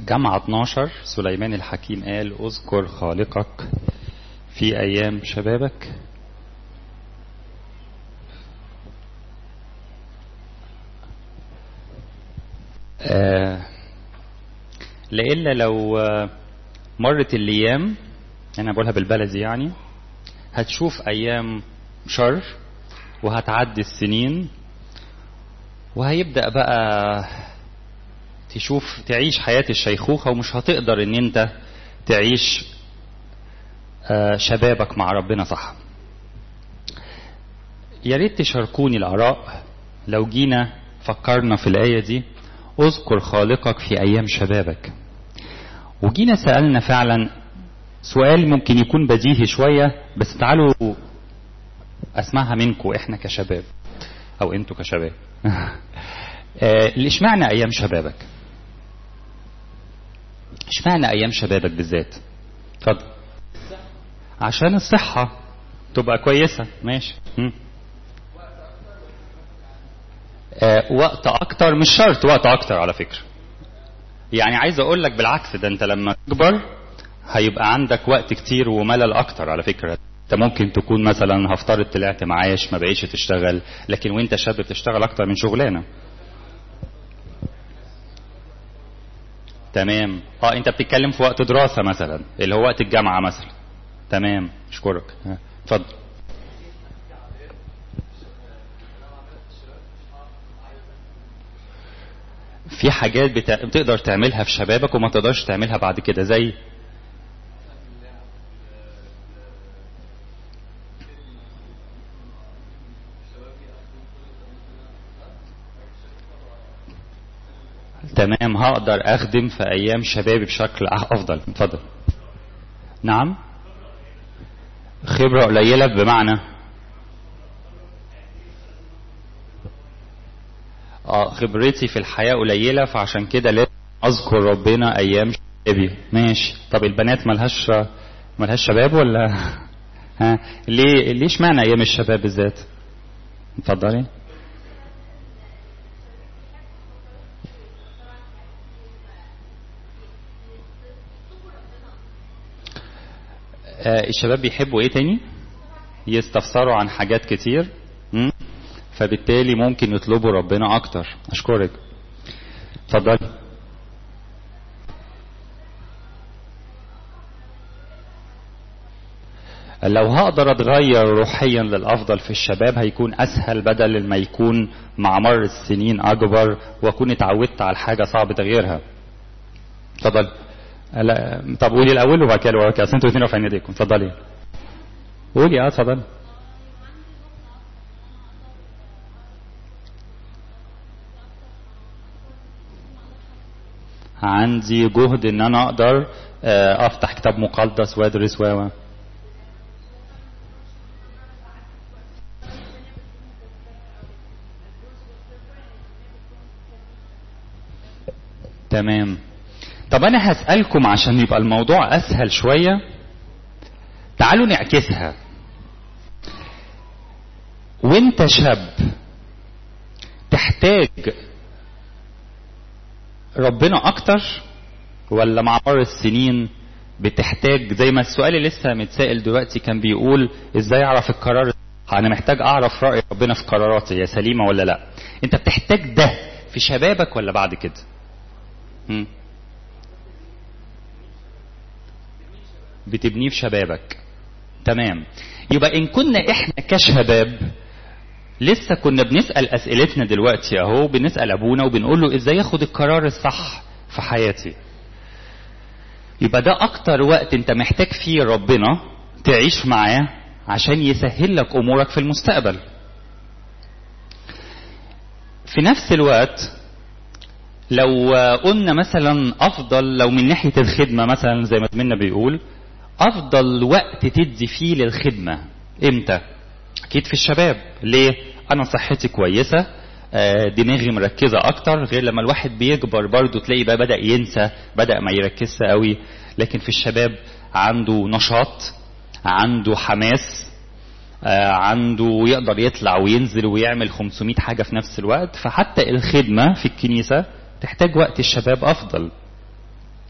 جامعة 12 سليمان الحكيم قال اذكر خالقك في أيام شبابك آه لإلا لو آه، مرت الأيام أنا بقولها بالبلدي يعني هتشوف أيام شر وهتعدي السنين وهيبدأ بقى تشوف تعيش حياة الشيخوخة ومش هتقدر ان انت تعيش آه، شبابك مع ربنا صح يا ريت تشاركوني الآراء لو جينا فكرنا في الآية دي اذكر خالقك في أيام شبابك وجينا سألنا فعلا سؤال ممكن يكون بديهي شوية بس تعالوا أسمعها منكم إحنا كشباب أو أنتوا كشباب آه، اشمعنى أيام شبابك اشمعنى أيام شبابك بالذات اتفضل عشان الصحة تبقى كويسة ماشي مم. آه، وقت اكتر مش شرط وقت اكتر على فكرة يعني عايز اقول لك بالعكس ده انت لما تكبر هيبقى عندك وقت كتير وملل اكتر على فكرة انت ممكن تكون مثلا هفترض طلعت معاش ما بقيتش تشتغل لكن وانت شاب بتشتغل اكتر من شغلانة تمام اه انت بتتكلم في وقت دراسة مثلا اللي هو وقت الجامعة مثلا تمام اشكرك ها، اتفضل في حاجات بتا... بتقدر تعملها في شبابك وما تقدرش تعملها بعد كده زي تمام هقدر اخدم في ايام شبابي بشكل افضل اتفضل نعم خبرة قليلة بمعنى اه خبرتي في الحياة قليلة فعشان كده لازم اذكر ربنا ايام شبابي ماشي طب البنات ملهاش ملهاش شباب ولا ها ليه ليش معنى ايام الشباب بالذات اتفضلي آه الشباب بيحبوا ايه تاني يستفسروا عن حاجات كتير مم؟ فبالتالي ممكن يطلبوا ربنا اكتر اشكرك اتفضلي لو هقدر اتغير روحيا للافضل في الشباب هيكون اسهل بدل ما يكون مع مر السنين اكبر واكون اتعودت على حاجه صعب تغييرها اتفضل لا طب قولي الاول وبعد كده اللي وراكي اصل انتوا الاثنين رافعين ايديكم اتفضلي قولي اه اتفضلي عندي جهد ان انا اقدر آه، افتح كتاب مقدس وادرس و تمام طب انا هسألكم عشان يبقى الموضوع اسهل شوية تعالوا نعكسها وانت شاب تحتاج ربنا اكتر ولا مع مر السنين بتحتاج زي ما السؤال اللي لسه متسائل دلوقتي كان بيقول ازاي اعرف القرار الصح؟ انا محتاج اعرف رأي ربنا في قراراتي يا سليمة ولا لا انت بتحتاج ده في شبابك ولا بعد كده مم. بتبنيه في شبابك تمام يبقى ان كنا احنا كشباب لسه كنا بنسأل اسئلتنا دلوقتي اهو بنسأل ابونا وبنقول له ازاي اخد القرار الصح في حياتي يبقى ده اكتر وقت انت محتاج فيه ربنا تعيش معاه عشان يسهل لك امورك في المستقبل في نفس الوقت لو قلنا مثلا افضل لو من ناحيه الخدمه مثلا زي ما زميلنا بيقول افضل وقت تدي فيه للخدمه امتى اكيد في الشباب ليه انا صحتي كويسه آه، دماغي مركزه اكتر غير لما الواحد بيكبر برضه تلاقي بقى بدا ينسى بدا ما يركزش قوي لكن في الشباب عنده نشاط عنده حماس آه، عنده يقدر يطلع وينزل ويعمل 500 حاجه في نفس الوقت فحتى الخدمه في الكنيسه تحتاج وقت الشباب افضل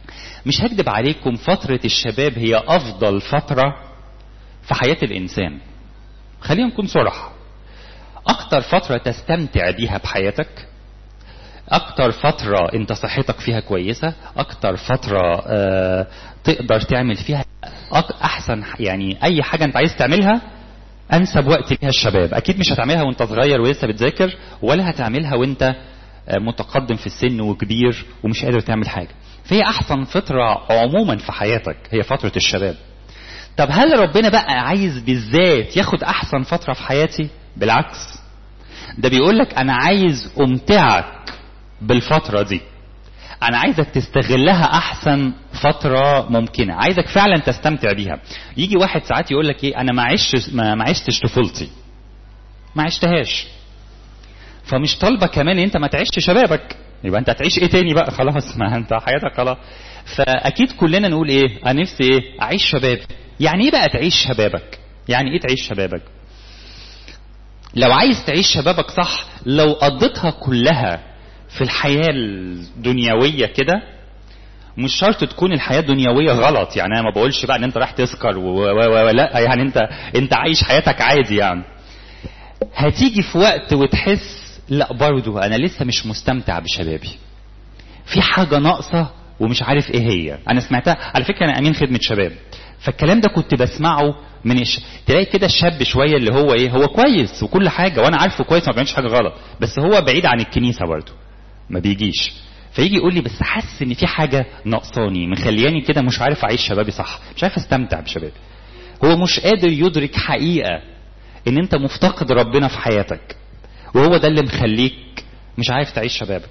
مش هكدب عليكم فترة الشباب هي أفضل فترة في حياة الإنسان خلينا نكون صراحة أكتر فترة تستمتع بيها بحياتك أكتر فترة أنت صحتك فيها كويسة أكتر فترة آه تقدر تعمل فيها أحسن يعني أي حاجة أنت عايز تعملها أنسب وقت ليها الشباب أكيد مش هتعملها وأنت صغير ولسه بتذاكر ولا هتعملها وأنت متقدم في السن وكبير ومش قادر تعمل حاجة فهي أحسن فترة عموما في حياتك هي فترة الشباب طب هل ربنا بقى عايز بالذات ياخد أحسن فترة في حياتي بالعكس ده بيقول لك أنا عايز أمتعك بالفترة دي أنا عايزك تستغلها أحسن فترة ممكنة عايزك فعلا تستمتع بيها يجي واحد ساعات يقول لك إيه أنا ما عشتش ما عشتش طفولتي ما عشتهاش فمش طالبه كمان ان انت ما تعيش شبابك يبقى انت هتعيش ايه تاني بقى خلاص ما انت حياتك خلاص فاكيد كلنا نقول ايه انا نفسي ايه اعيش شبابي يعني ايه بقى تعيش شبابك يعني ايه تعيش شبابك لو عايز تعيش شبابك صح لو قضيتها كلها في الحياة الدنيوية كده مش شرط تكون الحياة الدنيوية غلط يعني انا ما بقولش بقى ان انت رايح تسكر ولا يعني انت انت عايش حياتك عادي يعني هتيجي في وقت وتحس لا برضو انا لسه مش مستمتع بشبابي في حاجة ناقصة ومش عارف ايه هي انا سمعتها على فكرة انا امين خدمة شباب فالكلام ده كنت بسمعه من الش... تلاقي كده الشاب شوية اللي هو ايه هو كويس وكل حاجة وانا عارفه كويس ما بيعملش حاجة غلط بس هو بعيد عن الكنيسة برضه ما بيجيش فيجي يقول لي بس حاسس ان في حاجة ناقصاني مخلياني كده مش عارف اعيش شبابي صح مش عارف استمتع بشبابي هو مش قادر يدرك حقيقة ان انت مفتقد ربنا في حياتك وهو ده اللي مخليك مش عارف تعيش شبابك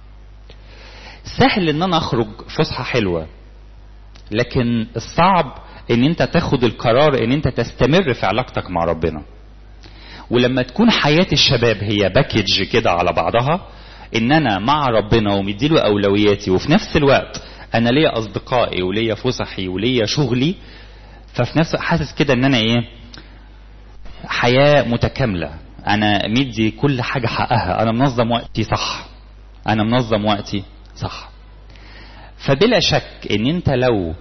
سهل ان انا اخرج فسحة حلوة لكن الصعب ان انت تاخد القرار ان انت تستمر في علاقتك مع ربنا ولما تكون حياة الشباب هي باكج كده على بعضها ان انا مع ربنا ومديله اولوياتي وفي نفس الوقت انا ليا اصدقائي وليا فسحي وليا شغلي ففي نفس حاسس كده ان انا ايه حياة متكاملة انا مدي كل حاجة حقها انا منظم وقتي صح انا منظم وقتي صح فبلا شك ان انت لو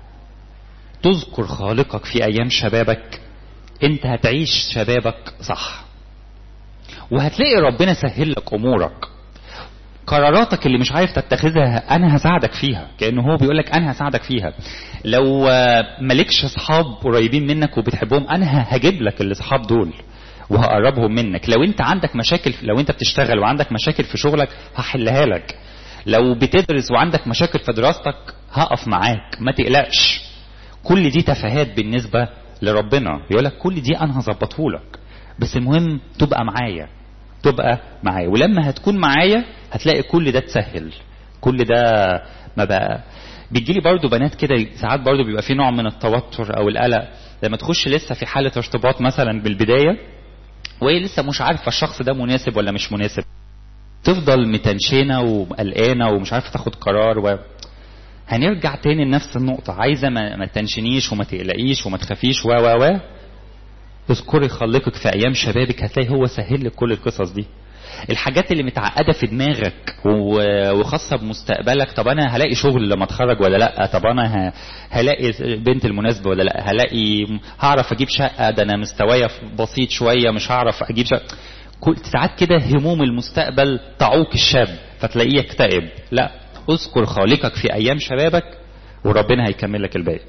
تذكر خالقك في ايام شبابك انت هتعيش شبابك صح وهتلاقي ربنا سهل لك امورك قراراتك اللي مش عارف تتخذها انا هساعدك فيها كانه هو بيقول لك انا هساعدك فيها لو مالكش اصحاب قريبين منك وبتحبهم انا هجيب لك الاصحاب دول وهقربهم منك لو انت عندك مشاكل لو انت بتشتغل وعندك مشاكل في شغلك هحلها لك لو بتدرس وعندك مشاكل في دراستك هقف معاك ما تقلقش كل دي تفاهات بالنسبة لربنا يقول لك كل دي انا هظبطه لك بس المهم تبقى معايا تبقى معايا ولما هتكون معايا هتلاقي كل ده تسهل كل ده ما بقى بيجي لي برضه بنات كده ساعات برضه بيبقى في نوع من التوتر او القلق لما تخش لسه في حاله ارتباط مثلا بالبدايه وهي لسه مش عارفه الشخص ده مناسب ولا مش مناسب تفضل متنشنه وقلقانه ومش عارفه تاخد قرار و... هنرجع تاني لنفس النقطة عايزة ما, ما تنشنيش وما تقلقيش وما تخافيش و و و اذكري خلقك في ايام شبابك هتلاقي هو سهل لك كل القصص دي الحاجات اللي متعقده في دماغك وخاصه بمستقبلك طب انا هلاقي شغل لما اتخرج ولا لا طب انا هلاقي بنت المناسبه ولا لا هلاقي هعرف اجيب شقه ده انا مستوايا بسيط شويه مش هعرف اجيب شقه كل ساعات كده هموم المستقبل تعوق الشاب فتلاقيه يكتئب لا اذكر خالقك في ايام شبابك وربنا هيكمل لك الباقي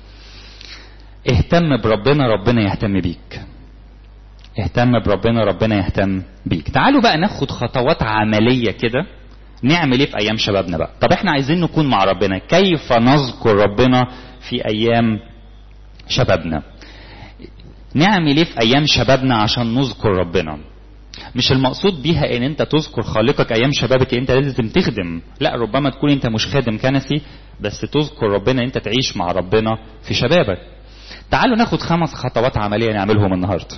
اهتم بربنا ربنا يهتم بيك اهتم بربنا ربنا يهتم بيك تعالوا بقى ناخد خطوات عملية كده نعمل ايه في ايام شبابنا بقى طب احنا عايزين نكون مع ربنا كيف نذكر ربنا في ايام شبابنا نعمل ايه في ايام شبابنا عشان نذكر ربنا مش المقصود بيها ان انت تذكر خالقك ايام شبابك انت لازم تخدم لا ربما تكون انت مش خادم كنسي بس تذكر ربنا انت تعيش مع ربنا في شبابك تعالوا ناخد خمس خطوات عملية نعملهم النهاردة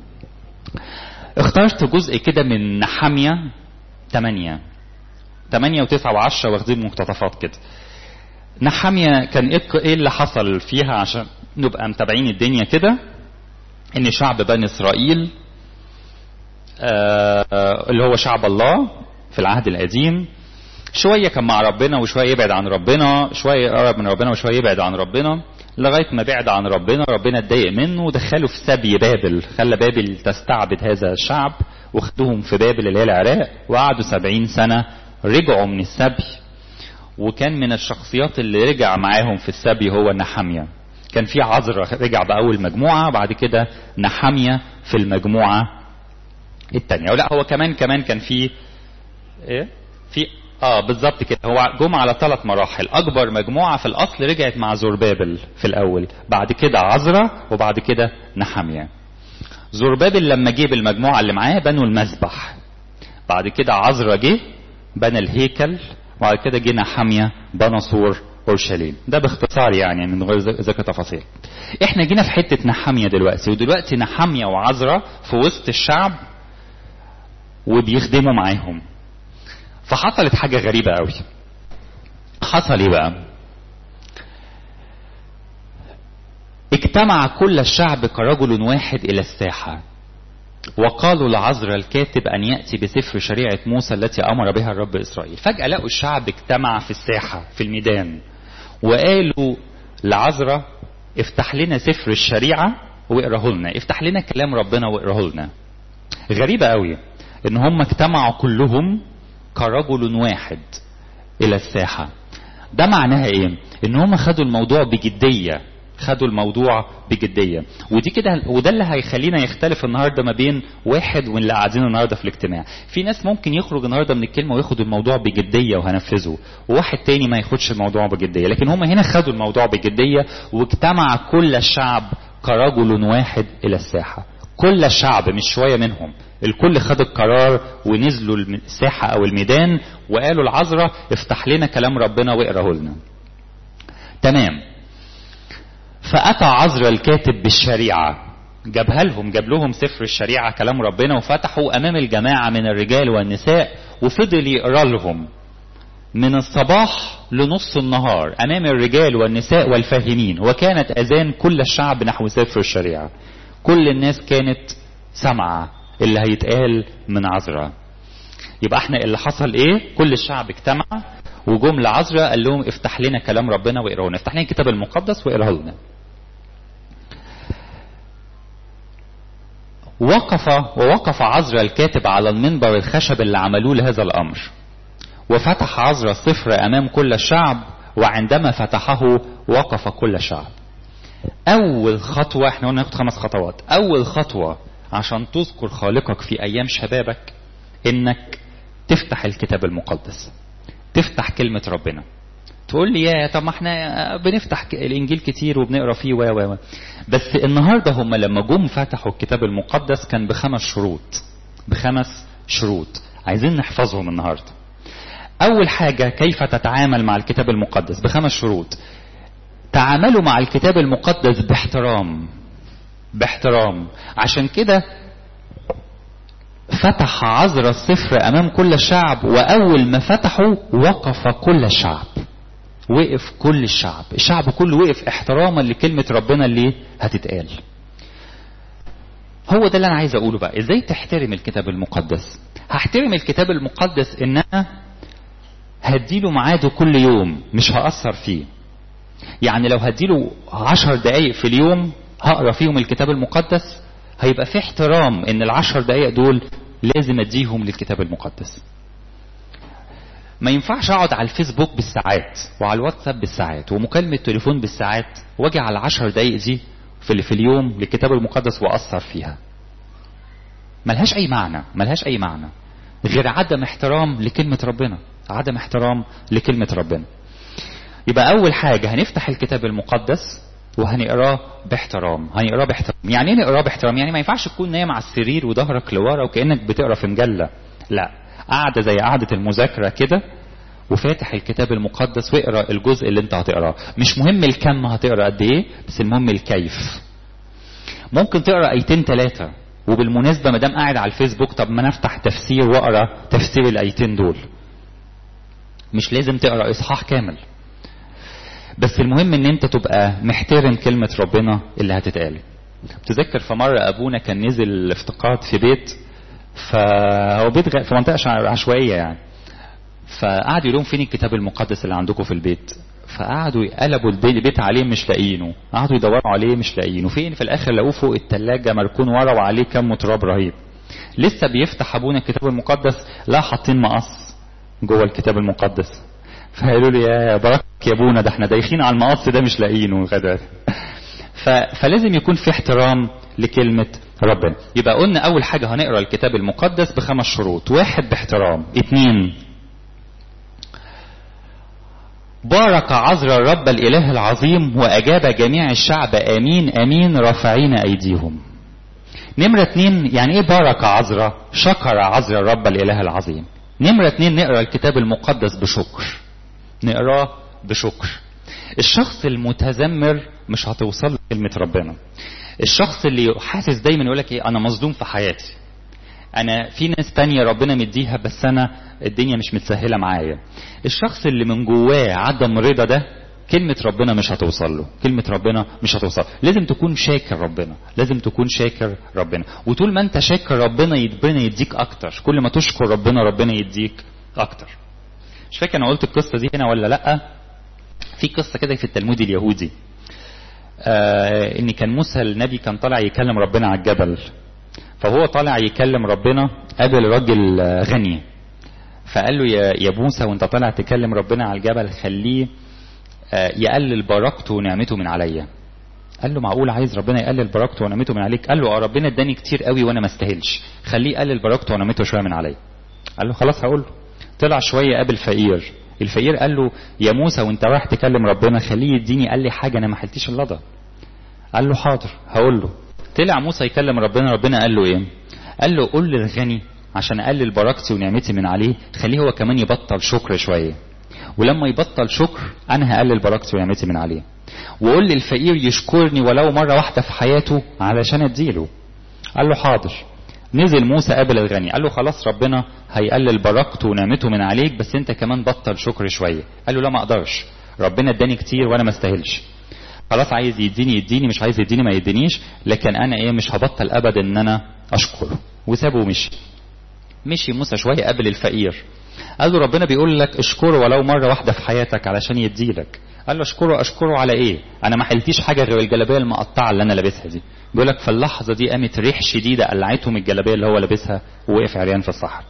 اخترت جزء كده من نحامية 8 8 و9 و10 واخدين مقتطفات كده نحامية كان ايه اللي حصل فيها عشان نبقى متابعين الدنيا كده ان شعب بني اسرائيل آه اللي هو شعب الله في العهد القديم شويه كان مع ربنا وشويه يبعد عن ربنا شويه يقرب من ربنا وشويه يبعد عن ربنا لغايه ما بعد عن ربنا ربنا اتضايق منه ودخله في سبي بابل خلى بابل تستعبد هذا الشعب وخدوهم في بابل اللي هي العراق وقعدوا سبعين سنه رجعوا من السبي وكان من الشخصيات اللي رجع معاهم في السبي هو نحمية كان في عذرة رجع بأول مجموعة بعد كده نحمية في المجموعة التانية ولا هو كمان كمان كان في ايه في اه بالظبط كده هو جم على ثلاث مراحل اكبر مجموعه في الاصل رجعت مع زربابل في الاول بعد كده عزرا وبعد كده نحمية زربابل لما جه بالمجموعه اللي معاه بنوا المذبح بعد كده عزرا جه بنى الهيكل وبعد كده جه نحمية بنى سور اورشليم ده باختصار يعني من غير ذكر تفاصيل احنا جينا في حته نحمية دلوقتي ودلوقتي نحمية وعزرا في وسط الشعب وبيخدموا معاهم فحصلت حاجة غريبة قوي حصل ايه بقى اجتمع كل الشعب كرجل واحد الى الساحة وقالوا لعزر الكاتب ان يأتي بسفر شريعة موسى التي امر بها الرب اسرائيل فجأة لقوا الشعب اجتمع في الساحة في الميدان وقالوا لعزرة افتح لنا سفر الشريعة واقراه لنا افتح لنا كلام ربنا واقراه لنا غريبة قوي ان هم اجتمعوا كلهم كرجل واحد الى الساحة ده معناها ايه ان هم خدوا الموضوع بجدية خدوا الموضوع بجدية ودي كده وده اللي هيخلينا يختلف النهاردة ما بين واحد واللي قاعدين النهاردة في الاجتماع في ناس ممكن يخرج النهاردة من الكلمة وياخد الموضوع بجدية وهنفذه وواحد تاني ما ياخدش الموضوع بجدية لكن هم هنا خدوا الموضوع بجدية واجتمع كل الشعب كرجل واحد الى الساحة كل الشعب مش شوية منهم الكل خد القرار ونزلوا الساحة او الميدان وقالوا العذراء افتح لنا كلام ربنا واقراه لنا تمام فأتى عذراء الكاتب بالشريعة جابها لهم جاب لهم سفر الشريعة كلام ربنا وفتحوا أمام الجماعة من الرجال والنساء وفضل يقرا لهم من الصباح لنص النهار أمام الرجال والنساء والفاهمين وكانت أذان كل الشعب نحو سفر الشريعة كل الناس كانت سامعة اللي هيتقال من عذراء يبقى احنا اللي حصل ايه كل الشعب اجتمع وجم لعذراء قال لهم افتح لنا كلام ربنا واقراه لنا افتح لنا الكتاب المقدس واقراه لنا وقف ووقف عذراء الكاتب على المنبر الخشب اللي عملوه لهذا الامر وفتح عذراء الصفر امام كل الشعب وعندما فتحه وقف كل الشعب اول خطوه احنا قلنا ناخد خمس خطوات اول خطوه عشان تذكر خالقك في ايام شبابك انك تفتح الكتاب المقدس تفتح كلمة ربنا تقول لي يا طب ما احنا بنفتح الانجيل كتير وبنقرا فيه و و بس النهارده هم لما جم فتحوا الكتاب المقدس كان بخمس شروط بخمس شروط عايزين نحفظهم النهارده اول حاجه كيف تتعامل مع الكتاب المقدس بخمس شروط تعاملوا مع الكتاب المقدس باحترام باحترام عشان كده فتح عذر الصفر امام كل الشعب واول ما فتحوا وقف كل الشعب وقف كل الشعب الشعب كله وقف احتراما لكلمة ربنا اللي هتتقال هو ده اللي انا عايز اقوله بقى ازاي تحترم الكتاب المقدس هحترم الكتاب المقدس ان انا هديله ميعاده كل يوم مش هأثر فيه يعني لو هديله عشر دقايق في اليوم هقرا فيهم الكتاب المقدس هيبقى في احترام ان العشر دقايق دول لازم اديهم للكتاب المقدس ما ينفعش اقعد على الفيسبوك بالساعات وعلى الواتساب بالساعات ومكالمة تليفون بالساعات واجي على العشر دقايق دي في اللي في اليوم للكتاب المقدس واثر فيها ملهاش اي معنى ملهاش اي معنى غير عدم احترام لكلمة ربنا عدم احترام لكلمة ربنا يبقى اول حاجة هنفتح الكتاب المقدس وهنقراه باحترام هنقراه باحترام يعني ايه نقراه باحترام يعني ما ينفعش تكون نايم على السرير وظهرك لورا وكانك بتقرا في مجله لا قاعده زي قاعده المذاكره كده وفاتح الكتاب المقدس واقرا الجزء اللي انت هتقراه مش مهم الكم هتقرا قد ايه بس المهم الكيف ممكن تقرا ايتين ثلاثه وبالمناسبه ما دام قاعد على الفيسبوك طب ما نفتح تفسير واقرا تفسير الايتين دول مش لازم تقرا اصحاح كامل بس المهم ان انت تبقى محترم كلمة ربنا اللي هتتقال تذكر في مرة ابونا كان نزل افتقاد في بيت فهو بيت في منطقة عشوائية يعني فقعدوا يقولون فين الكتاب المقدس اللي عندكم في البيت فقعدوا يقلبوا البيت عليه مش لاقيينه قعدوا يدوروا عليه مش لاقيينه فين في الاخر لقوه فوق التلاجة مركون ورا وعليه كم تراب رهيب لسه بيفتح ابونا الكتاب المقدس لا حاطين مقص جوه الكتاب المقدس فقالوا لي يا بركة يا ابونا ده احنا دايخين على المقص ده مش لاقيينه غدا فلازم يكون في احترام لكلمة ربنا يبقى قلنا اول حاجة هنقرأ الكتاب المقدس بخمس شروط واحد باحترام اتنين بارك عذر الرب الاله العظيم واجاب جميع الشعب امين امين رافعين ايديهم نمرة اتنين يعني ايه بارك عذرة شكر عذر الرب الاله العظيم نمرة اتنين نقرأ الكتاب المقدس بشكر نقراه بشكر الشخص المتذمر مش هتوصل كلمة ربنا الشخص اللي حاسس دايما يقول لك ايه انا مصدوم في حياتي انا في ناس تانية ربنا مديها بس انا الدنيا مش متسهلة معايا الشخص اللي من جواه عدم رضا ده كلمة ربنا مش هتوصل له كلمة ربنا مش هتوصل لازم تكون شاكر ربنا لازم تكون شاكر ربنا وطول ما انت شاكر ربنا ربنا يديك اكتر كل ما تشكر ربنا ربنا يديك اكتر مش فاكر انا قلت القصة دي هنا ولا لا في قصة كده في التلمود اليهودي آه ان كان موسى النبي كان طالع يكلم ربنا على الجبل فهو طالع يكلم ربنا قابل راجل غني فقال له يا يا موسى وانت طالع تكلم ربنا على الجبل خليه يقلل بركته ونعمته من عليا قال له معقول عايز ربنا يقلل بركته ونعمته من عليك قال له اه ربنا اداني كتير قوي وانا ما استاهلش خليه يقلل بركته ونعمته شويه من عليا قال له خلاص هقول له طلع شويه قابل فقير الفقير قال له يا موسى وانت رايح تكلم ربنا خليه يديني قال لي حاجه انا ما حلتيش اللضا قال له حاضر هقول له طلع موسى يكلم ربنا ربنا قال له ايه قال له قول للغني عشان اقلل بركتي ونعمتي من عليه خليه هو كمان يبطل شكر شويه ولما يبطل شكر انا هقلل بركتي ونعمتي من عليه وقول للفقير يشكرني ولو مرة واحدة في حياته علشان اديله قال له حاضر نزل موسى قابل الغني قال له خلاص ربنا هيقلل بركته ونعمته من عليك بس انت كمان بطل شكر شوية قال له لا ما اقدرش ربنا اداني كتير وانا ما استاهلش خلاص عايز يديني يديني مش عايز يديني ما يدينيش لكن انا ايه مش هبطل ابدا ان انا اشكره وسابه ومشي مشي موسى شوية قابل الفقير قال له ربنا بيقول لك اشكره ولو مرة واحدة في حياتك علشان يديلك قال له اشكره اشكره على ايه انا ما حلتيش حاجة غير الجلابية المقطعة اللي انا لابسها دي بيقول لك في اللحظة دي قامت ريح شديدة قلعته من الجلابية اللي هو لابسها ووقف عريان في الصحراء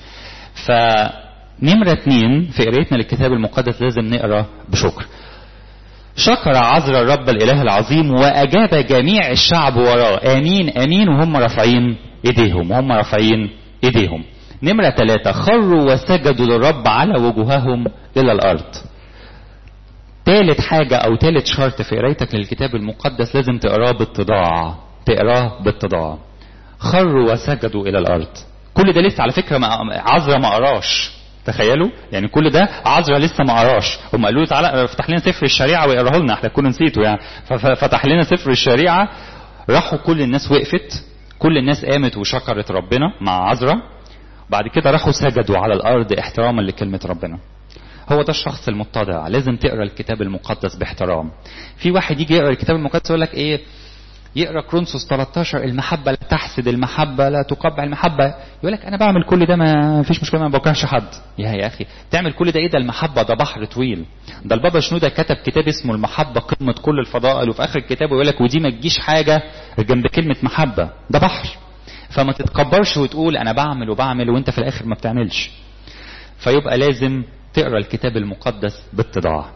فنمرة اتنين في قرايتنا للكتاب المقدس لازم نقرا بشكر شكر عذر الرب الاله العظيم واجاب جميع الشعب وراه امين امين وهم رافعين ايديهم وهم رافعين ايديهم نمرة ثلاثة خروا وسجدوا للرب على وجوههم إلى الأرض ثالث حاجة أو ثالث شرط في قرايتك للكتاب المقدس لازم تقراه باتضاع تقراه باتضاع خروا وسجدوا إلى الأرض كل ده لسه على فكرة عذرا ما قراش تخيلوا يعني كل ده عذرا لسه ما قراش هم قالوا له تعالى افتح لنا سفر الشريعة ويقراه لنا احنا كنا نسيته يعني ففتح لنا سفر الشريعة راحوا كل الناس وقفت كل الناس قامت وشكرت ربنا مع عذرا بعد كده راحوا سجدوا على الارض احتراما لكلمه ربنا هو ده الشخص المتضع لازم تقرا الكتاب المقدس باحترام في واحد يجي يقرا الكتاب المقدس يقول لك ايه يقرا كرونسوس 13 المحبه لا تحسد المحبه لا تقبع المحبه يقول لك انا بعمل كل ده ما فيش مشكله ما بكرهش حد يا يا اخي تعمل كل ده ايه ده المحبه ده بحر طويل ده البابا شنوده كتب كتاب اسمه المحبه قمه كل الفضائل وفي اخر الكتاب يقول لك ودي ما تجيش حاجه جنب كلمه محبه ده بحر فما تتكبرش وتقول انا بعمل وبعمل وانت في الاخر ما بتعملش فيبقى لازم تقرا الكتاب المقدس باتضاع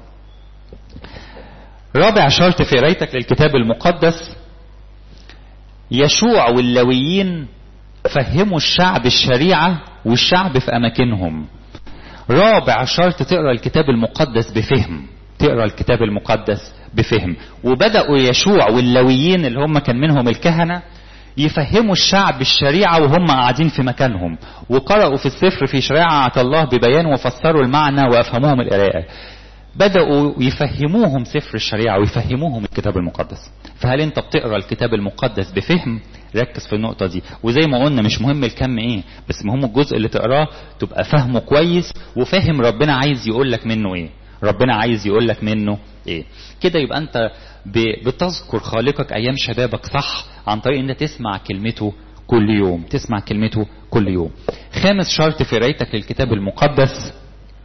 رابع شرط في قرايتك للكتاب المقدس يشوع واللويين فهموا الشعب الشريعة والشعب في أماكنهم رابع شرط تقرا الكتاب المقدس بفهم تقرا الكتاب المقدس بفهم وبدأوا يشوع واللويين اللي هم كان منهم الكهنة يفهموا الشعب الشريعة وهم قاعدين في مكانهم وقرأوا في السفر في شريعة الله ببيان وفسروا المعنى وأفهموهم القراءة بدأوا يفهموهم سفر الشريعة ويفهموهم الكتاب المقدس فهل انت بتقرأ الكتاب المقدس بفهم ركز في النقطة دي وزي ما قلنا مش مهم الكم ايه بس مهم الجزء اللي تقراه تبقى فاهمه كويس وفاهم ربنا عايز يقول لك منه ايه ربنا عايز يقول لك منه ايه كده يبقى انت بتذكر خالقك ايام شبابك صح عن طريق ان تسمع كلمته كل يوم تسمع كلمته كل يوم خامس شرط في قرايتك للكتاب المقدس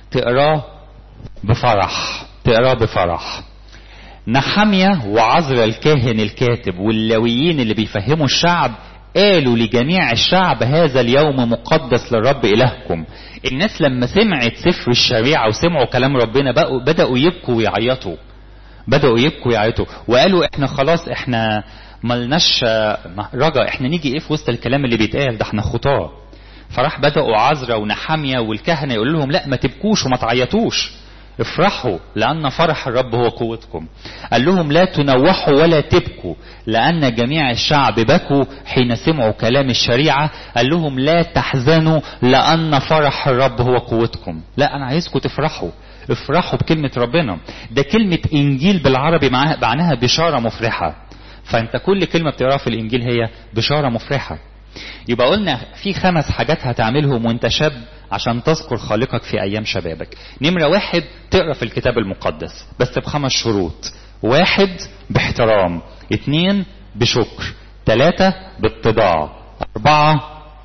تقراه بفرح تقراه بفرح نحمية وعزر الكاهن الكاتب واللاويين اللي بيفهموا الشعب قالوا لجميع الشعب هذا اليوم مقدس للرب إلهكم الناس لما سمعت سفر الشريعة وسمعوا كلام ربنا بقوا بدأوا يبكوا ويعيطوا بدأوا يبكوا ويعيطوا وقالوا احنا خلاص احنا ملناش رجا احنا نيجي ايه في وسط الكلام اللي بيتقال ده احنا خطاه فراح بدأوا عزرا ونحامية والكهنة يقول لهم لا ما تبكوش وما تعيطوش افرحوا لأن فرح الرب هو قوتكم قال لهم لا تنوحوا ولا تبكوا لأن جميع الشعب بكوا حين سمعوا كلام الشريعة قال لهم لا تحزنوا لأن فرح الرب هو قوتكم لا أنا عايزكم تفرحوا افرحوا بكلمة ربنا ده كلمة إنجيل بالعربي معناها بشارة مفرحة فأنت كل كلمة بتقراها في الإنجيل هي بشارة مفرحة يبقى قلنا في خمس حاجات هتعملهم وانت شاب عشان تذكر خالقك في ايام شبابك نمرة واحد تقرا في الكتاب المقدس بس بخمس شروط واحد باحترام اتنين بشكر تلاتة باتضاع اربعة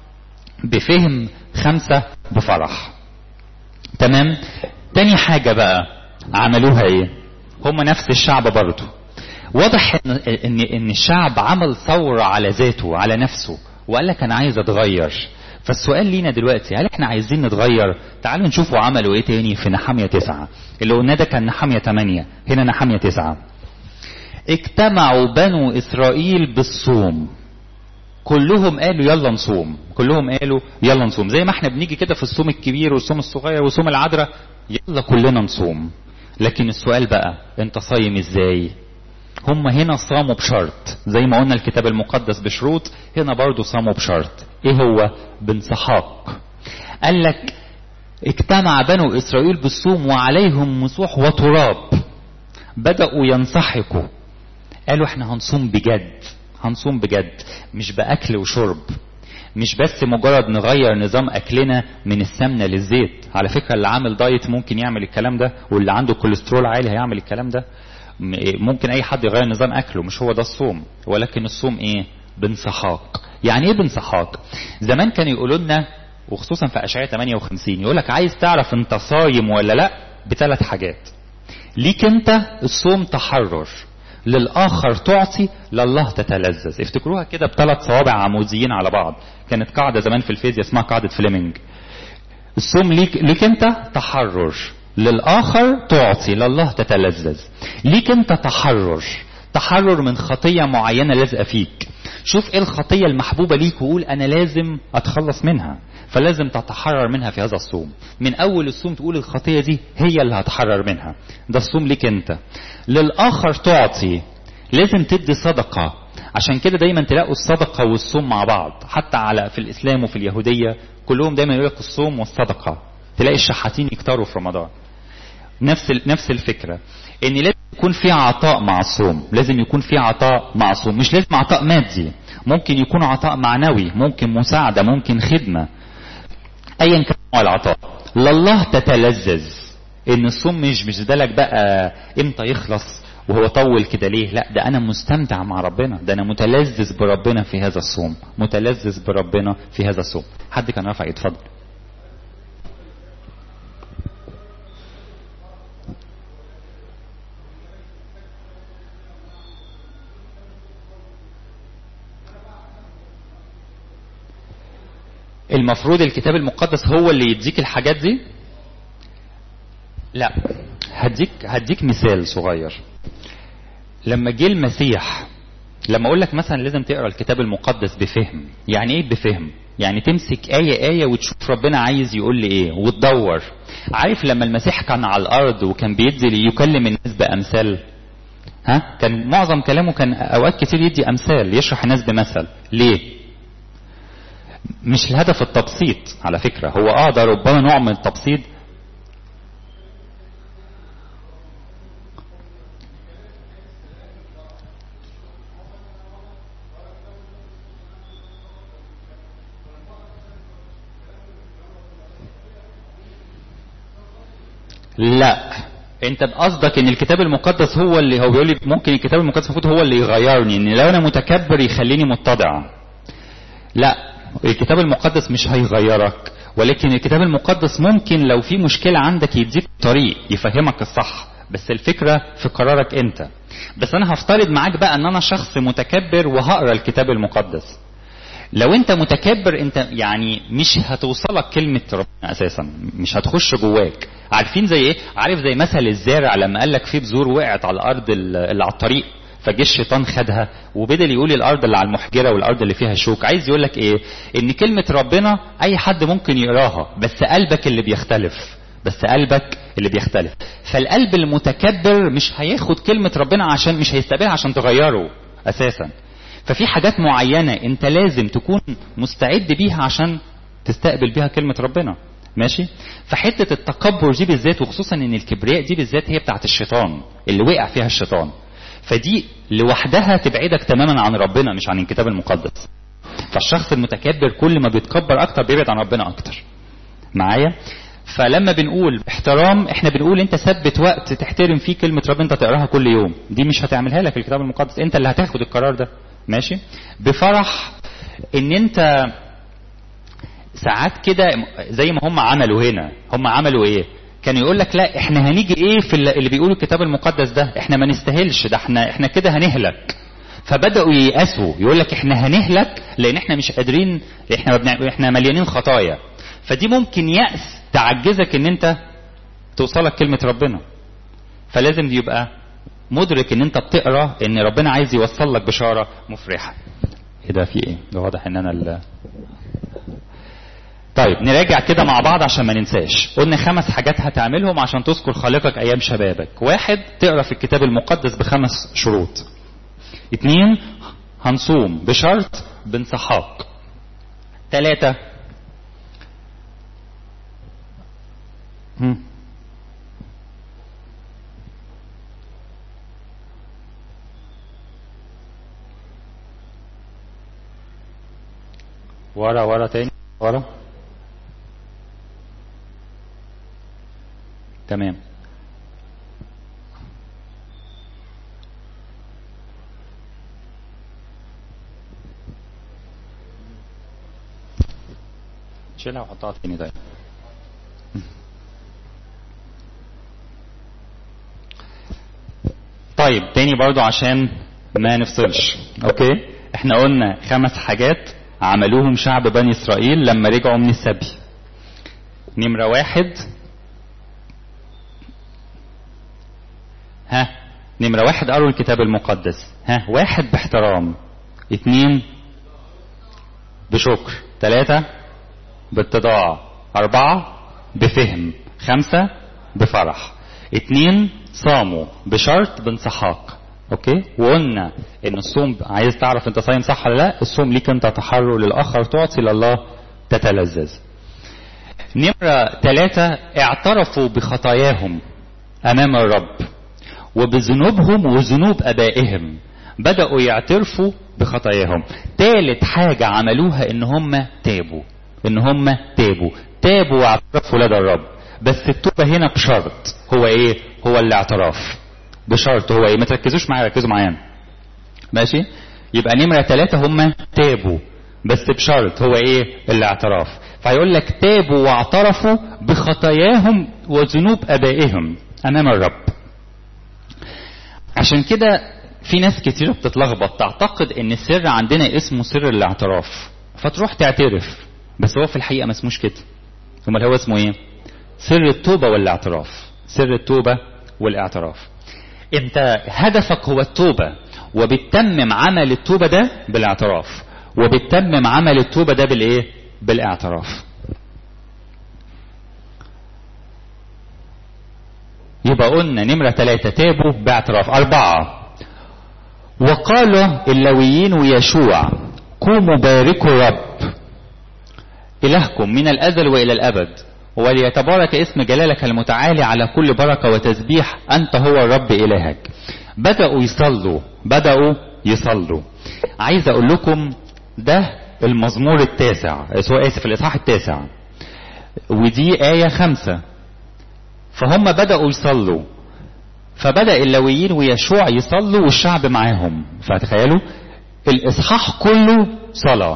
بفهم خمسة بفرح تمام تاني حاجة بقى عملوها ايه هم نفس الشعب برضه واضح ان ان ان الشعب عمل ثوره على ذاته على نفسه وقال لك انا عايز اتغير فالسؤال لينا دلوقتي هل احنا عايزين نتغير تعالوا نشوفوا عملوا ايه تاني في نحامية تسعة اللي قلنا ده كان نحامية تمانية هنا نحامية تسعة اجتمعوا بنو اسرائيل بالصوم كلهم قالوا يلا نصوم كلهم قالوا يلا نصوم زي ما احنا بنيجي كده في الصوم الكبير والصوم الصغير والصوم العذراء يلا كلنا نصوم لكن السؤال بقى انت صايم ازاي هم هنا صاموا بشرط زي ما قلنا الكتاب المقدس بشروط هنا برضو صاموا بشرط ايه هو بانسحاق قال لك اجتمع بنو اسرائيل بالصوم وعليهم مسوح وتراب بدأوا ينسحقوا قالوا احنا هنصوم بجد هنصوم بجد مش بأكل وشرب مش بس مجرد نغير نظام اكلنا من السمنه للزيت على فكره اللي عامل دايت ممكن يعمل الكلام ده واللي عنده كوليسترول عالي هيعمل الكلام ده ممكن اي حد يغير نظام اكله مش هو ده الصوم ولكن الصوم ايه بانسحاق يعني ايه بانسحاق زمان كانوا يقولوا لنا وخصوصا في اشعياء 58 يقول لك عايز تعرف انت صايم ولا لا بثلاث حاجات ليك انت الصوم تحرر للآخر تعطي لله تتلذذ افتكروها كده بثلاث صوابع عموديين على بعض كانت قاعدة زمان في الفيزياء اسمها قاعدة فليمنج الصوم ليك, ليك انت تحرر للآخر تعطي لله تتلذذ ليك انت تحرر تحرر من خطية معينة لازقة فيك شوف ايه الخطية المحبوبة ليك وقول انا لازم اتخلص منها فلازم تتحرر منها في هذا الصوم من اول الصوم تقول الخطية دي هي اللي هتحرر منها ده الصوم ليك انت للاخر تعطي لازم تدي صدقة عشان كده دايما تلاقوا الصدقة والصوم مع بعض حتى على في الاسلام وفي اليهودية كلهم دايما يقول لك الصوم والصدقة تلاقي الشحاتين يكتروا في رمضان نفس نفس الفكرة ان لازم يكون في عطاء مع الصوم لازم يكون في عطاء مع الصوم مش لازم عطاء مادي ممكن يكون عطاء معنوي ممكن مساعدة ممكن خدمة ايا كان نوع العطاء لله تتلذذ ان الصوم مش مش ده لك بقى امتى يخلص وهو طول كده ليه لا ده انا مستمتع مع ربنا ده انا متلذذ بربنا في هذا الصوم متلذذ بربنا في هذا الصوم حد كان رافع يتفضل المفروض الكتاب المقدس هو اللي يديك الحاجات دي لا هديك هديك مثال صغير لما جه المسيح لما اقول لك مثلا لازم تقرا الكتاب المقدس بفهم يعني ايه بفهم يعني تمسك آية آية وتشوف ربنا عايز يقول لي ايه وتدور عارف لما المسيح كان على الارض وكان بيدي يكلم الناس بامثال ها كان معظم كلامه كان اوقات كتير يدي امثال يشرح الناس بمثل ليه مش الهدف التبسيط على فكرة هو اه ده ربما نوع من التبسيط لا انت قصدك ان الكتاب المقدس هو اللي هو بيقول لي ممكن الكتاب المقدس المفروض هو اللي يغيرني ان لو انا متكبر يخليني متضع لا الكتاب المقدس مش هيغيرك ولكن الكتاب المقدس ممكن لو في مشكلة عندك يديك طريق يفهمك الصح بس الفكرة في قرارك انت بس انا هفترض معاك بقى ان انا شخص متكبر وهقرا الكتاب المقدس لو انت متكبر انت يعني مش هتوصلك كلمة ربنا اساسا مش هتخش جواك عارفين زي ايه عارف زي مثل الزارع لما قال لك في بذور وقعت على الارض اللي على الطريق فجه الشيطان خدها وبدل يقول الارض اللي على المحجره والارض اللي فيها شوك عايز يقول لك ايه ان كلمه ربنا اي حد ممكن يقراها بس قلبك اللي بيختلف بس قلبك اللي بيختلف فالقلب المتكبر مش هياخد كلمه ربنا عشان مش هيستقبلها عشان تغيره اساسا ففي حاجات معينه انت لازم تكون مستعد بيها عشان تستقبل بيها كلمه ربنا ماشي فحته التكبر دي بالذات وخصوصا ان الكبرياء دي بالذات هي بتاعت الشيطان اللي وقع فيها الشيطان فدي لوحدها تبعدك تماما عن ربنا مش عن الكتاب المقدس فالشخص المتكبر كل ما بيتكبر اكتر بيبعد عن ربنا اكتر معايا فلما بنقول باحترام احنا بنقول انت ثبت وقت تحترم فيه كلمة رب انت تقراها كل يوم دي مش هتعملها لك الكتاب المقدس انت اللي هتاخد القرار ده ماشي بفرح ان انت ساعات كده زي ما هم عملوا هنا هم عملوا ايه كان يقول لك لا احنا هنيجي ايه في اللي بيقولوا الكتاب المقدس ده احنا ما نستاهلش ده احنا احنا كده هنهلك فبداوا ييأسوا يقول لك احنا هنهلك لان احنا مش قادرين احنا بنع... احنا مليانين خطايا فدي ممكن يأس تعجزك ان انت توصلك كلمة ربنا فلازم يبقى مدرك ان انت بتقرا ان ربنا عايز يوصل لك بشاره مفرحه ايه ده في ايه ده واضح ان انا ال... طيب نراجع كده مع بعض عشان ما ننساش قلنا خمس حاجات هتعملهم عشان تذكر خالقك ايام شبابك واحد تقرا في الكتاب المقدس بخمس شروط اتنين هنصوم بشرط بانسحاق تلاتة هم. ورا ورا تاني ورا تمام شيلها وحطها تاني طيب طيب تاني برضو عشان ما نفصلش اوكي احنا قلنا خمس حاجات عملوهم شعب بني اسرائيل لما رجعوا من السبي نمرة واحد ها نمرة واحد قروا الكتاب المقدس ها واحد باحترام اتنين بشكر ثلاثة باتضاع أربعة بفهم خمسة بفرح اتنين صاموا بشرط بانسحاق اوكي وقلنا ان الصوم عايز تعرف انت صايم صح ولا لا الصوم ليك انت تحرر للاخر تعطي لله تتلذذ نمرة ثلاثة اعترفوا بخطاياهم امام الرب وبذنوبهم وذنوب ابائهم بدأوا يعترفوا بخطاياهم ثالث حاجة عملوها ان هم تابوا ان هم تابوا تابوا واعترفوا لدى الرب بس التوبة هنا بشرط هو ايه هو الاعتراف بشرط هو ايه ما تركزوش معايا ركزوا معايا ماشي يبقى نمرة ثلاثة هم تابوا بس بشرط هو ايه الاعتراف فيقول لك تابوا واعترفوا بخطاياهم وذنوب ابائهم امام الرب عشان كده في ناس كتير بتتلخبط تعتقد ان السر عندنا اسمه سر الاعتراف فتروح تعترف بس هو في الحقيقة ما اسموش كده امال هو اسمه ايه سر التوبة والاعتراف سر التوبة والاعتراف انت هدفك هو التوبة وبتتمم عمل التوبة ده بالاعتراف وبتتمم عمل التوبة ده بالايه بالاعتراف يبقى قلنا نمرة ثلاثة تابوا باعتراف أربعة وقال اللويين ويشوع قوموا باركوا الرب إلهكم من الأزل وإلى الأبد وليتبارك اسم جلالك المتعالي على كل بركة وتسبيح أنت هو الرب إلهك بدأوا يصلوا بدأوا يصلوا عايز أقول لكم ده المزمور التاسع آسف الإصحاح التاسع ودي آية خمسة فهم بدأوا يصلوا فبدأ اللويين ويشوع يصلوا والشعب معاهم فتخيلوا الإصحاح كله صلاة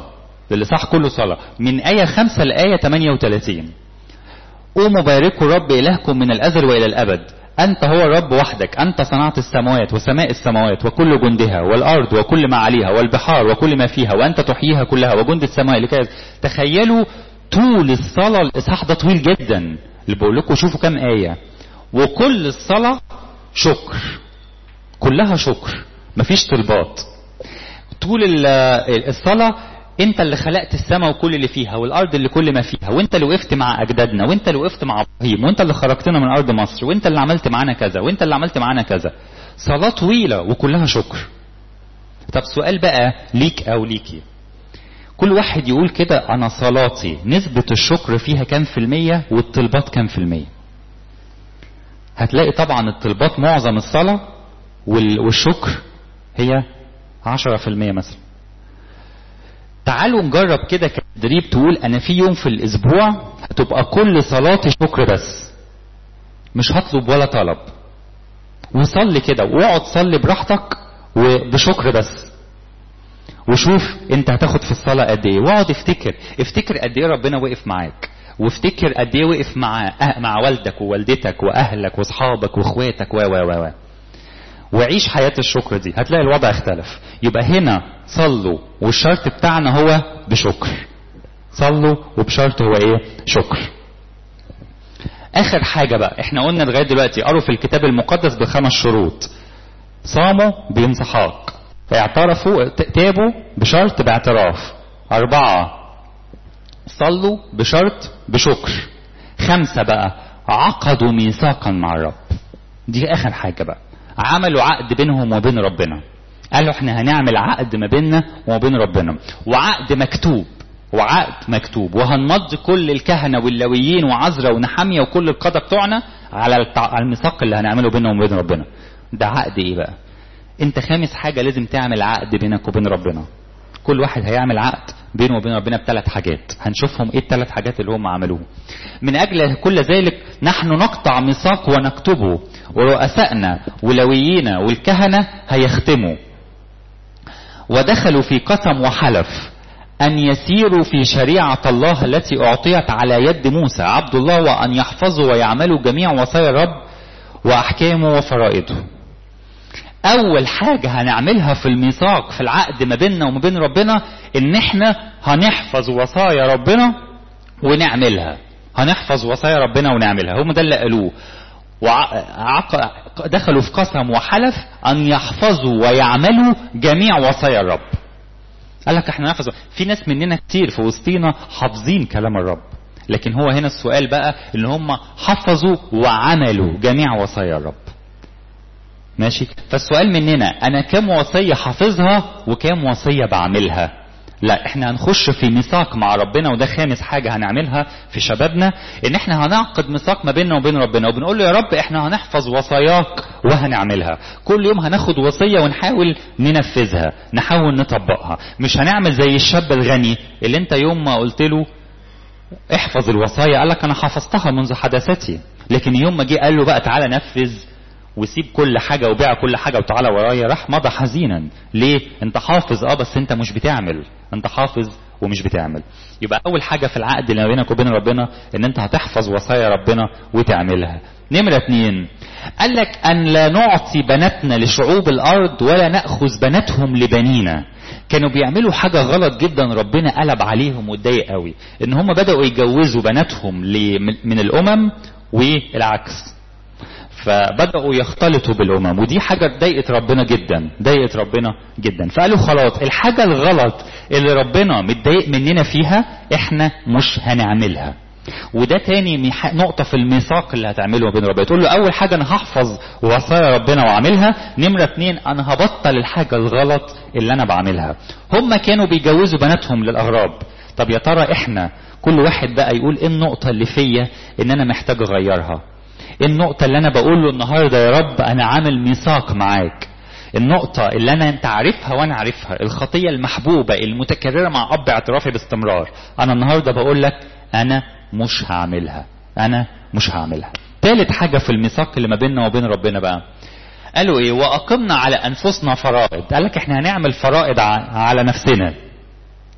الاصحاح كله صلاه من ايه 5 لايه 38 قوموا باركوا الرب الهكم من الازل والى الابد انت هو الرب وحدك انت صنعت السماوات وسماء السماوات وكل جندها والارض وكل ما عليها والبحار وكل ما فيها وانت تحييها كلها وجند السماء لكي تخيلوا طول الصلاه الاصحاح ده طويل جدا اللي بقول لكم شوفوا كام ايه وكل الصلاه شكر كلها شكر مفيش طلبات طول الصلاه انت اللي خلقت السماء وكل اللي فيها والارض اللي كل ما فيها وانت اللي وقفت مع اجدادنا وانت اللي وقفت مع ابراهيم وانت اللي خرجتنا من ارض مصر وانت اللي عملت معانا كذا وانت اللي عملت معانا كذا صلاة طويلة وكلها شكر طب سؤال بقى ليك او ليكي كل واحد يقول كده انا صلاتي نسبة الشكر فيها كام في المية والطلبات كام في المية هتلاقي طبعا الطلبات معظم الصلاة والشكر هي عشرة في المية مثلا تعالوا نجرب كده كتدريب تقول انا في يوم في الاسبوع هتبقى كل صلاتي شكر بس مش هطلب ولا طلب وصلي كده واقعد صلي براحتك وبشكر بس وشوف انت هتاخد في الصلاه قد ايه واقعد افتكر افتكر قد ايه ربنا وقف معاك وافتكر قد ايه وقف مع أه مع والدك ووالدتك واهلك واصحابك واخواتك و و و وعيش حياة الشكر دي هتلاقي الوضع اختلف يبقى هنا صلوا والشرط بتاعنا هو بشكر صلوا وبشرط هو ايه شكر اخر حاجة بقى احنا قلنا لغاية دلوقتي قروا في الكتاب المقدس بخمس شروط صاموا بانسحاق اعترفوا تابوا بشرط باعتراف اربعة صلوا بشرط بشكر خمسة بقى عقدوا ميثاقا مع الرب دي اخر حاجة بقى عملوا عقد بينهم وبين ربنا قالوا احنا هنعمل عقد ما بيننا وما بين ربنا وعقد مكتوب وعقد مكتوب وهنمضي كل الكهنة واللويين وعزرة ونحامية وكل القادة بتوعنا على الميثاق اللي هنعمله بيننا وبين ربنا ده عقد ايه بقى انت خامس حاجة لازم تعمل عقد بينك وبين ربنا كل واحد هيعمل عقد بينه وبين ربنا بثلاث حاجات هنشوفهم ايه الثلاث حاجات اللي هم عملوه من اجل كل ذلك نحن نقطع ميثاق ونكتبه ورؤسائنا ولويينا والكهنة هيختموا ودخلوا في قسم وحلف أن يسيروا في شريعة الله التي أعطيت على يد موسى عبد الله وأن يحفظوا ويعملوا جميع وصايا الرب وأحكامه وفرائضه أول حاجة هنعملها في الميثاق في العقد ما بيننا وما بين ربنا إن إحنا هنحفظ وصايا ربنا ونعملها هنحفظ وصايا ربنا ونعملها هم ده اللي قالوه وعق... دخلوا في قسم وحلف أن يحفظوا ويعملوا جميع وصايا الرب قال لك احنا نحفظ في ناس مننا كتير في وسطينا حافظين كلام الرب لكن هو هنا السؤال بقى ان هم حفظوا وعملوا جميع وصايا الرب ماشي فالسؤال مننا انا كم وصيه حافظها وكم وصيه بعملها لا احنا هنخش في ميثاق مع ربنا وده خامس حاجة هنعملها في شبابنا ان احنا هنعقد ميثاق ما بيننا وبين ربنا وبنقول له يا رب احنا هنحفظ وصاياك وهنعملها كل يوم هناخد وصية ونحاول ننفذها نحاول نطبقها مش هنعمل زي الشاب الغني اللي انت يوم ما قلت له احفظ الوصايا قال لك انا حفظتها منذ حدثتي لكن يوم ما جه قال له بقى تعالى نفذ وسيب كل حاجة وبيع كل حاجة وتعالى ورايا راح مضى حزينا ليه انت حافظ اه بس انت مش بتعمل انت حافظ ومش بتعمل يبقى اول حاجة في العقد اللي ما بينك وبين ربنا ان انت هتحفظ وصايا ربنا وتعملها نمرة اتنين قال لك ان لا نعطي بناتنا لشعوب الارض ولا نأخذ بناتهم لبنينا كانوا بيعملوا حاجة غلط جدا ربنا قلب عليهم واتضايق قوي ان هم بدأوا يجوزوا بناتهم من الامم والعكس فبدأوا يختلطوا بالأمم ودي حاجة ضايقت ربنا جدا ضايقت ربنا جدا فقالوا خلاص الحاجة الغلط اللي ربنا متضايق مننا فيها احنا مش هنعملها وده تاني نقطة في الميثاق اللي هتعمله بين ربنا تقول له أول حاجة أنا هحفظ وصايا ربنا وأعملها نمرة اتنين أنا هبطل الحاجة الغلط اللي أنا بعملها هم كانوا بيجوزوا بناتهم للأغراب طب يا ترى إحنا كل واحد بقى يقول إيه النقطة اللي فيا إن أنا محتاج أغيرها النقطة اللي أنا بقول له النهاردة يا رب أنا عامل ميثاق معاك النقطة اللي أنا أنت عارفها وأنا عارفها الخطية المحبوبة المتكررة مع أب اعترافي باستمرار أنا النهاردة بقول لك أنا مش هعملها أنا مش هعملها ثالث حاجة في الميثاق اللي ما بيننا وبين ربنا بقى قالوا إيه وأقمنا على أنفسنا فرائض قال لك إحنا هنعمل فرائض على نفسنا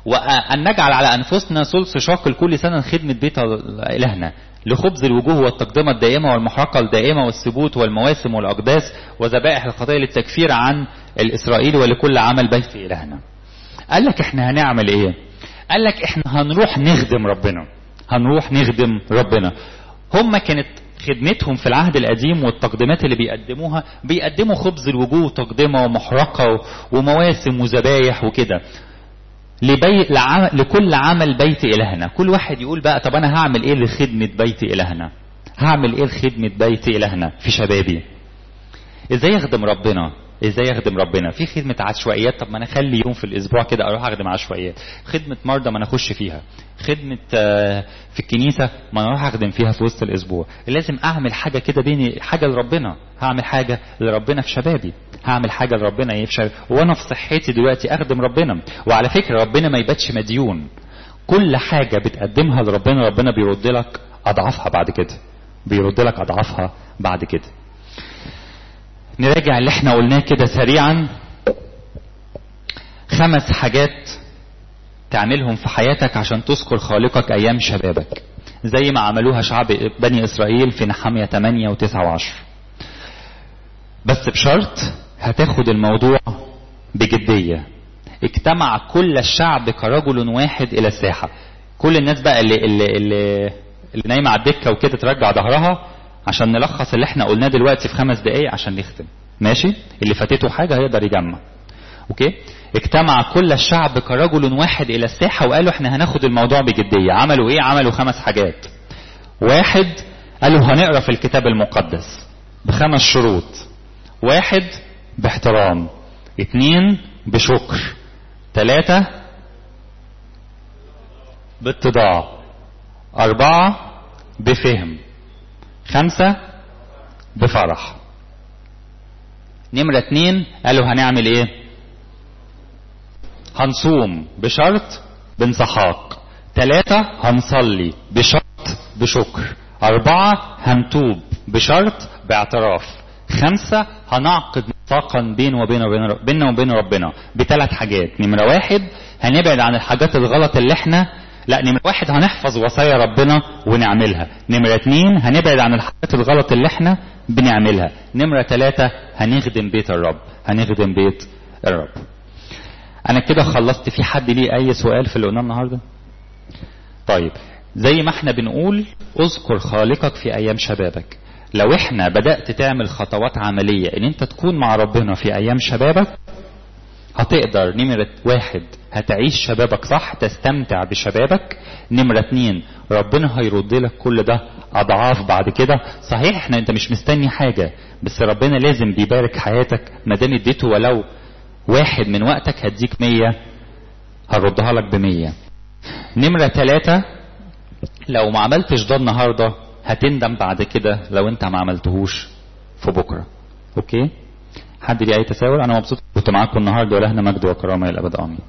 وأن نجعل على أنفسنا ثلث شاقل كل سنة خدمة بيت إلهنا لخبز الوجوه والتقدمة الدائمة والمحرقة الدائمة والثبوت والمواسم والأقداس وذبائح الخطايا للتكفير عن الإسرائيل ولكل عمل بيت إلهنا قال لك احنا هنعمل ايه قال لك احنا هنروح نخدم ربنا هنروح نخدم ربنا هم كانت خدمتهم في العهد القديم والتقديمات اللي بيقدموها بيقدموا خبز الوجوه وتقدمة ومحرقة ومواسم وذبايح وكده لبي... لعم... لكل عمل بيت إلهنا كل واحد يقول بقى طب أنا هعمل إيه لخدمة بيت إلهنا هعمل إيه لخدمة بيت إلهنا في شبابي إزاي أخدم ربنا ازاي اخدم ربنا في خدمة عشوائيات طب ما انا اخلي يوم في الاسبوع كده اروح اخدم عشوائيات خدمة مرضى ما انا اخش فيها خدمة في الكنيسة ما انا اروح اخدم فيها في وسط الاسبوع لازم اعمل حاجة كده بيني حاجة لربنا هعمل حاجة لربنا في شبابي هعمل حاجة لربنا ايه في شبابي وانا في صحتي دلوقتي اخدم ربنا وعلى فكرة ربنا ما يباتش مديون كل حاجة بتقدمها لربنا ربنا بيرد لك اضعافها بعد كده بيرد لك اضعافها بعد كده نراجع اللي احنا قلناه كده سريعا خمس حاجات تعملهم في حياتك عشان تذكر خالقك ايام شبابك زي ما عملوها شعب بني اسرائيل في نحمية 8 و9 و10 بس بشرط هتاخد الموضوع بجدية اجتمع كل الشعب كرجل واحد الى الساحة كل الناس بقى اللي, اللي, اللي, اللي نايمة على الدكة وكده ترجع ظهرها عشان نلخص اللي احنا قلناه دلوقتي في خمس دقايق عشان نختم ماشي اللي فاتته حاجة هيقدر يجمع اوكي اجتمع كل الشعب كرجل واحد الى الساحة وقالوا احنا هناخد الموضوع بجدية عملوا ايه عملوا خمس حاجات واحد قالوا هنقرا في الكتاب المقدس بخمس شروط واحد باحترام اتنين بشكر تلاتة باتضاع أربعة بفهم خمسة بفرح نمرة اتنين قالوا هنعمل ايه هنصوم بشرط بانسحاق تلاتة هنصلي بشرط بشكر أربعة هنتوب بشرط باعتراف خمسة هنعقد ميثاقا بين وبين وبين بيننا وبين ربنا بثلاث حاجات نمرة واحد هنبعد عن الحاجات الغلط اللي احنا لا نمرة واحد هنحفظ وصايا ربنا ونعملها نمرة اتنين هنبعد عن الحاجات الغلط اللي احنا بنعملها نمرة تلاتة هنخدم بيت الرب هنخدم بيت الرب انا كده خلصت في حد ليه اي سؤال في اللي قلناه النهاردة طيب زي ما احنا بنقول اذكر خالقك في ايام شبابك لو احنا بدأت تعمل خطوات عملية ان انت تكون مع ربنا في ايام شبابك هتقدر نمرة واحد هتعيش شبابك صح تستمتع بشبابك نمرة اتنين ربنا هيرد لك كل ده اضعاف بعد كده صحيح احنا انت مش مستني حاجة بس ربنا لازم بيبارك حياتك ما دام اديته ولو واحد من وقتك هديك مية هردها لك بمية نمرة تلاتة لو ما عملتش ده النهاردة هتندم بعد كده لو انت ما عملتهوش في بكرة اوكي حد ليه اي تساؤل انا مبسوط كنت معاكم النهارده ولهنا مجد وكرامه الى الابد امين